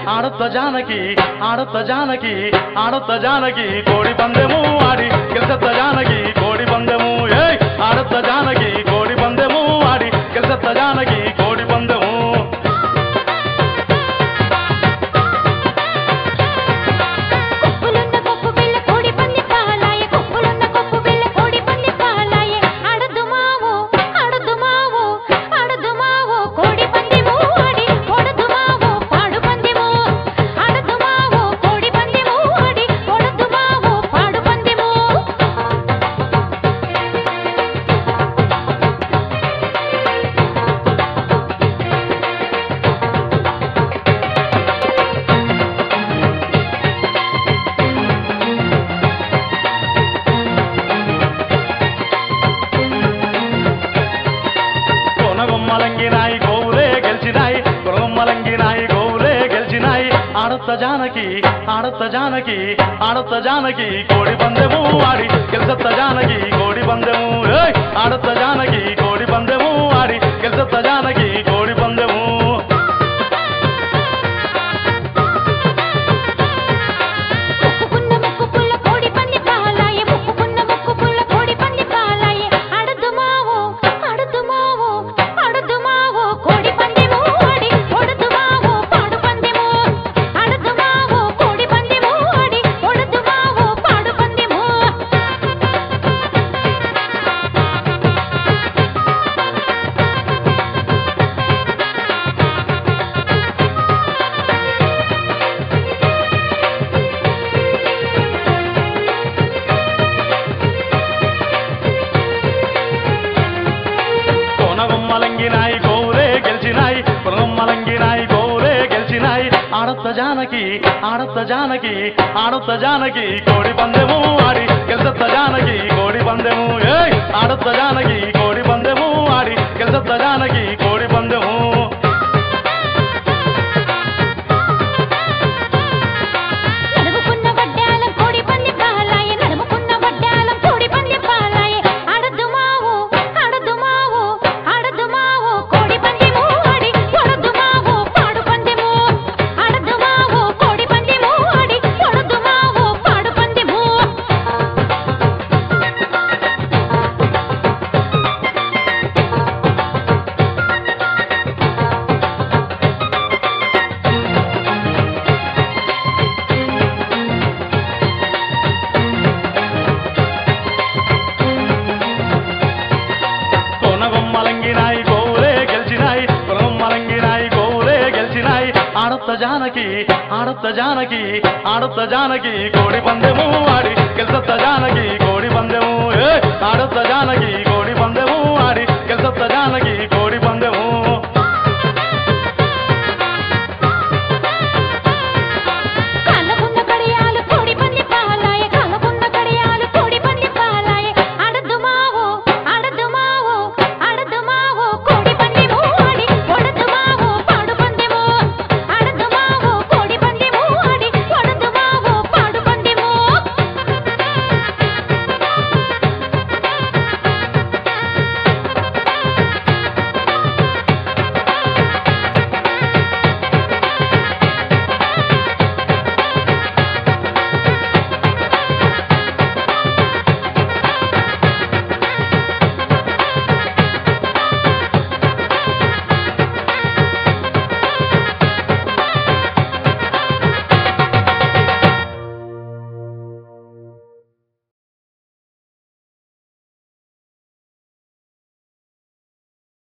ఆడొత్త జానకి ఆడొత్త జానకి ఆడొత్త జానకి కోడి పందెము ఆడి గెలిసెత్త జానకి కోడి పందెము ఏయ్ ఆడొత్త జానకి కోడి పందెము ఆడి గెలిసెత్త జానకి కోడి పందెము కొప్పులున్న కొప్పు బిళ్ళ కోడి పంది పాలాయే కొప్పులున్న కొప్పు బిళ్ళ కోడి పంది పాలాయే ఆడదు మావో ఆడదు మావో ఆడదు మావో కోడి పందెము ఆడి కొడదు మావో పాడు పందెము ఆడదు మావో కోడి పందెము ఆడి కొడదు మావో పాడు పందెము కొనగొమ్మలంగినాయి గోవులే గెలిచినాయి కొనగొమ్మలంగినాయి గోవులే గెలిచినాయి ఆడొత్త జానకి ఆడొత్త జానకి ఆడొత్త జానకి కోడి పందెము ఆడి గెలిసెత్త జానకి కోడి పందెము ఏయ్ ఆడొత్త జానకి కోడి పందెము ఆడి గెలిసెత్త జానకి కోడి పందెము ముక్కుకున్న ముక్కు పుల్ల కోడి పంది పాలాయే ముక్కుకున్న ముక్కు పుల్ల కోడి పంది పాలాయే ఆడదు మావో ఆడదు మావో ఆడదు మావో కోడి పందెము ఆడి కొడదు మావో పాడు పందెము ఆడదు మావో కోడి పందెము ఆడి కొడదు మావో పాడు పందెము కొనగొమ్మలంగినాయి గోవులే గెలిచినాయి కొనగొమ్మలంగినాయి గోవులే గెలిచినాయి ఆడొత్త జానకి ఆడొత్త జానకి ఆడొత్త జానకి కోడి పందెము ఆడి గెలిసెత్త జానకి కోడి పందెము ఏయ్ ఆడొత్త జానకి కోడి పందెము ఆడి గెలిసెత్త జానకి కోడి పందెము నడుముకున్న వడ్డాలం కోడి పంది పాలాయే నడుముకున్న వడ్డాలం కోడి పంది పాలాయే ఆడదు మావో ఆడదు మావో ఆడదు మావో కోడి పందెము ఆడి కొడదు మావో పాడు పందెము ఆడదు మావో కోడి పందెము ఆడి కొడదు మావో పాడు పందెము కొనగొమ్మలంగినాయి గోవులే గెలిచినాయి కొనగొమ్మలంగినాయి గోవులే గెలిచినాయి ఆడొత్త జానకి ఆడొత్త జానకి ఆడొత్త జానకి కోడి పందెము ఆడి